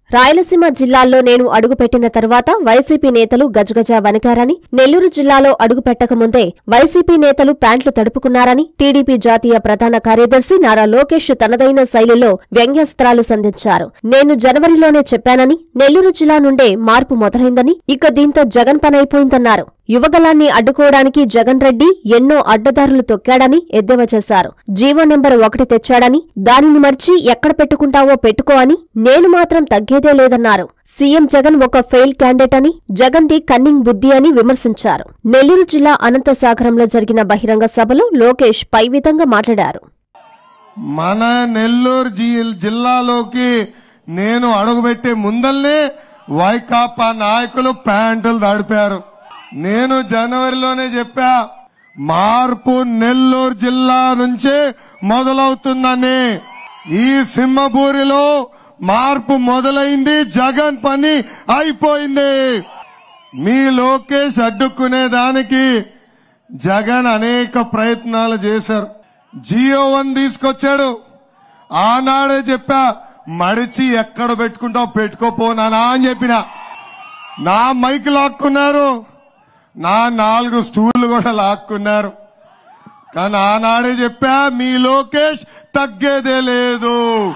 రాయలసీమ జిల్లాల్లో నేను అడుగుపెట్టిన తరువాత వైసీపీ నేతలు గజగజ వణికారని నెల్లూరు జిల్లాలో అడుగుపెట్టకముందే వైసీపీ నేతలు ప్యాంట్లు తడుపుకున్నారని టీడీపీ జాతీయ ప్రధాన కార్యదర్శి నారా లోకేష్ తనదైన శైలిలో వ్యంగ్యాస్త్రాలు సంధించారు నేను జనవరిలోనే చెప్పానని నెల్లూరు జిల్లా నుండే మార్పు మొదలైందని ఇక దీంతో జగన్ పనైపోయిందన్నారు యువగలాన్ని అడ్డుకోవడానికి జగన్ రెడ్డి ఎన్నో అడ్డదారులు తొక్కాడని ఎద్దేవా చేశారు జీవో నెంబర్ ఒకటి తెచ్చాడని దానిని మర్చి ఎక్కడ పెట్టుకుంటావో పెట్టుకో అని నేను మాత్రం తగ్గేదే లేదన్నారు సీఎం జగన్ ఒక ఫెయిల్ క్యాండిడేట్ అని జగన్ది కన్నింగ్ బుద్ధి అని విమర్శించారు నెల్లూరు జిల్లా అనంతసాగరంలో జరిగిన బహిరంగ సభలో లోకేష్ పై విధంగా మాట్లాడారు మన నెల్లూరు జి- జిల్లాలోకి నేను అడుగుపెట్టే ముందల్నే వైకాపా నాయకులు ప్యాంటులు తడిపారు నేను జనవరిలోనే చెప్పా మార్పు నెల్లూరు జిల్లా నుంచే మొదలవుతుందని ఈ సింహపూరిలో మార్పు మొదలైంది జగన్ పని అయిపోయింది మీ లోకేష్ అడ్డుకునే దానికి జగన్ అనేక ప్రయత్నాలు చేశారు జియో వన్ తీసుకొచ్చాడు ఆనాడే చెప్పా మడిచి ఎక్కడ పెట్టుకుంటావు పెట్టుకోపోనానా అని చెప్పిన నా మైక్ లాక్కున్నారు నా నాలుగు స్టూళ్లు కూడా లాక్కున్నారు కానీ ఆనాడే చెప్పా మీ లోకేష్ తగ్గేదే లేదు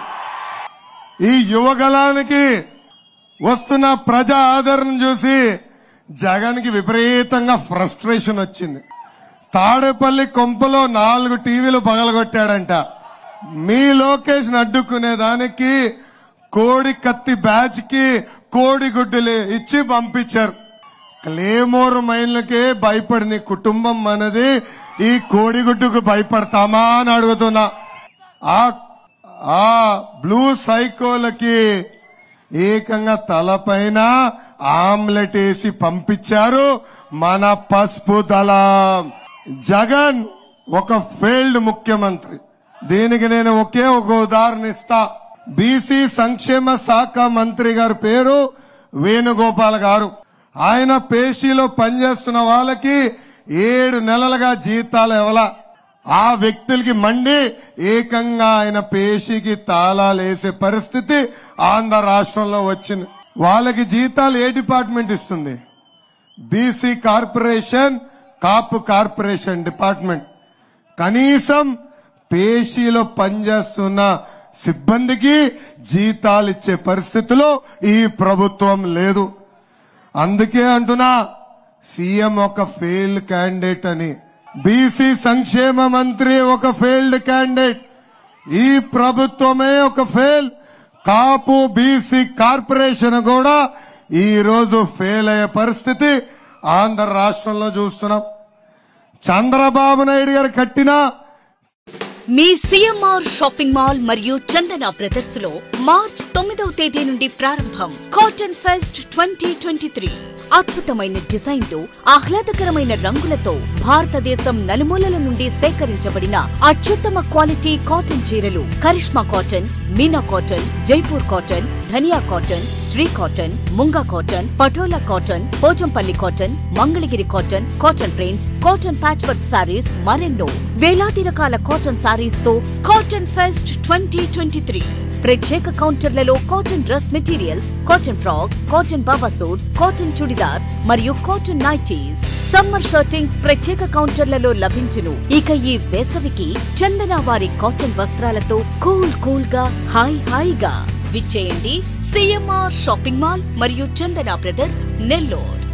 ఈ యువగలానికి వస్తున్న ప్రజా ఆదరణ చూసి జగన్ కి విపరీతంగా ఫ్రస్ట్రేషన్ వచ్చింది తాడేపల్లి కొంపలో నాలుగు టీవీలు పగలగొట్టాడంట మీ లోకేష్ అడ్డుకునే దానికి కోడి కత్తి బ్యాచ్ కి కోడి గుడ్డులు ఇచ్చి పంపించారు క్లేమోర్ మైన్లకే భయపడిన కుటుంబం మనది ఈ కోడిగుడ్డుకు భయపడతామా అని అడుగుతున్నా ఆ ఆ బ్లూ సైకోలకి ఏకంగా తలపైన ఆమ్లెట్ వేసి పంపించారు మన పసుపు దళం జగన్ ఒక ఫెయిల్డ్ ముఖ్యమంత్రి దీనికి నేను ఒకే ఒక ఉదాహరణ ఇస్తా బీసీ సంక్షేమ శాఖ మంత్రి గారి పేరు వేణుగోపాల్ గారు ఆయన పేషీలో పనిచేస్తున్న వాళ్ళకి ఏడు నెలలుగా జీతాలు ఇవ్వలా ఆ వ్యక్తులకి మండి ఏకంగా ఆయన పేషీకి తాళాలు వేసే పరిస్థితి ఆంధ్ర రాష్ట్రంలో వచ్చింది వాళ్ళకి జీతాలు ఏ డిపార్ట్మెంట్ ఇస్తుంది BC corporation Kapu corporation department కనీసం పేషీలో పనిచేస్తున్న సిబ్బందికి జీతాలు ఇచ్చే పరిస్థితిలో ఈ ప్రభుత్వం లేదు అందుకే అంటున్నా సీఎం ఒక ఫెయిల్డ్ క్యాండిడేట్ అని బీసీ సంక్షేమ మంత్రి ఒక ఫెయిల్డ్ క్యాండిడేట్ ఈ ప్రభుత్వమే ఒక ఫెయిల్ కాపు బీసీ కార్పొరేషన్ కూడా ఈ రోజు ఫెయిల్ అయ్యే పరిస్థితి ఆంధ్ర రాష్ట్రంలో చూస్తున్నాం చంద్రబాబు నాయుడు గారు కట్టిన మీ సిఎంఆర్ షాపింగ్ మాల్ మరియు చందన బ్రదర్స్ లో మార్చ్ తొమ్మిదవ తేదీ నుండి ప్రారంభం cotton fest twenty twenty three అద్భుతమైన డిజైన్లు ఆహ్లాదకరమైన రంగులతో భారతదేశం నలుమూలల నుండి సేకరించబడిన అత్యుత్తమ క్వాలిటీ కాటన్ చీరలు Karishma cotton Meena cotton Jaipur cotton Dhaniya cotton Shri cotton Munga cotton Patola cotton Pochampally cotton Mangalagiri cotton cotton prints cotton patch work sarees మరెన్నో వేలాది రకాల కాటన్ సారీస్ తో cotton fest twenty twenty three ప్రత్యేక కౌంటర్లలో cotton dress materials cotton frocks cotton Baba suits cotton churidars మరియు cotton nighties summer shirtings ప్రత్యేక కౌంటర్లలో లభించును ఇక ఈ వేసవికి చందన వారి కాటన్ వస్త్రాలతో కూల్ కూల్ గా హాయ్ హాయిగా విచ్చేయండి సిఎంఆర్ షాపింగ్ మాల్ మరియు చందన బ్రదర్స్ నెల్లూరు